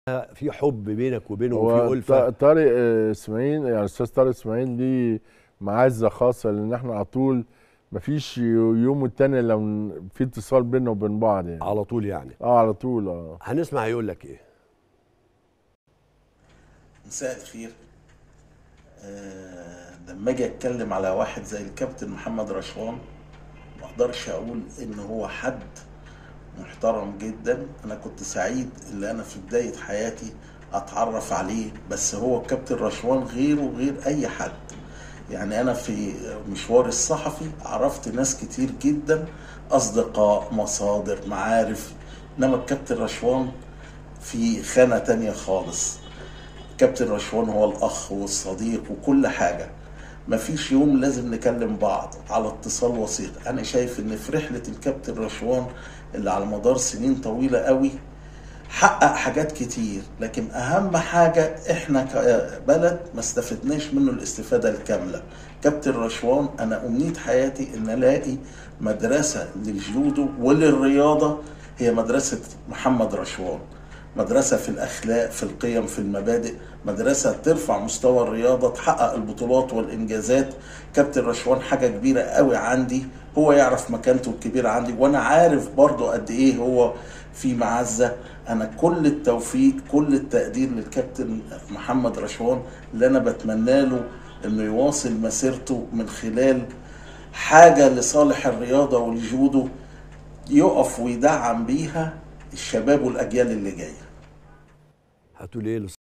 في حب بينك وبينه وفي هو ألفة ط- طارق آه، اسماعيل يعني الاستاذ طارق اسماعيل ليه معزه خاصه لان احنا على طول مفيش يوم والتاني الا من- في اتصال بيننا وبين بعض يعني على طول يعني اه على طول اه هنسمع هيقول لك ايه مساء الخير آه، لما اجي اتكلم على واحد زي الكابتن محمد رشوان ما اقدرش اقول ان هو حد محترم جدا انا كنت سعيد ان انا في بداية حياتي اتعرف عليه بس هو الكابتن رشوان غيره غير اي حد يعني انا في مشواري الصحفي عرفت ناس كتير جدا اصدقاء مصادر معارف انما الكابتن رشوان في خانة تانية خالص كابتن رشوان هو الاخ والصديق وكل حاجه مفيش يوم لازم نكلم بعض على اتصال وثيق انا شايف ان في رحله الكابتن رشوان اللي على مدار سنين طويله قوي حقق حاجات كتير لكن اهم حاجه احنا كبلد ما استفدناش منه الاستفاده الكامله كابتن رشوان انا امنيه حياتي ان الاقي مدرسه للجودو وللرياضه هي مدرسه محمد رشوان مدرسة في الأخلاق في القيم في المبادئ مدرسة ترفع مستوى الرياضة تحقق البطولات والإنجازات كابتن رشوان حاجة كبيرة قوي عندي هو يعرف مكانته الكبيرة عندي وأنا عارف برضو قد إيه هو في معزة أنا كل التوفيق كل التقدير للكابتن محمد رشوان اللي أنا بتمنى له إنه يواصل مسيرته من خلال حاجة لصالح الرياضة والجودو يقف ويدعم بيها الشباب والأجيال اللي جايه هتقول ايه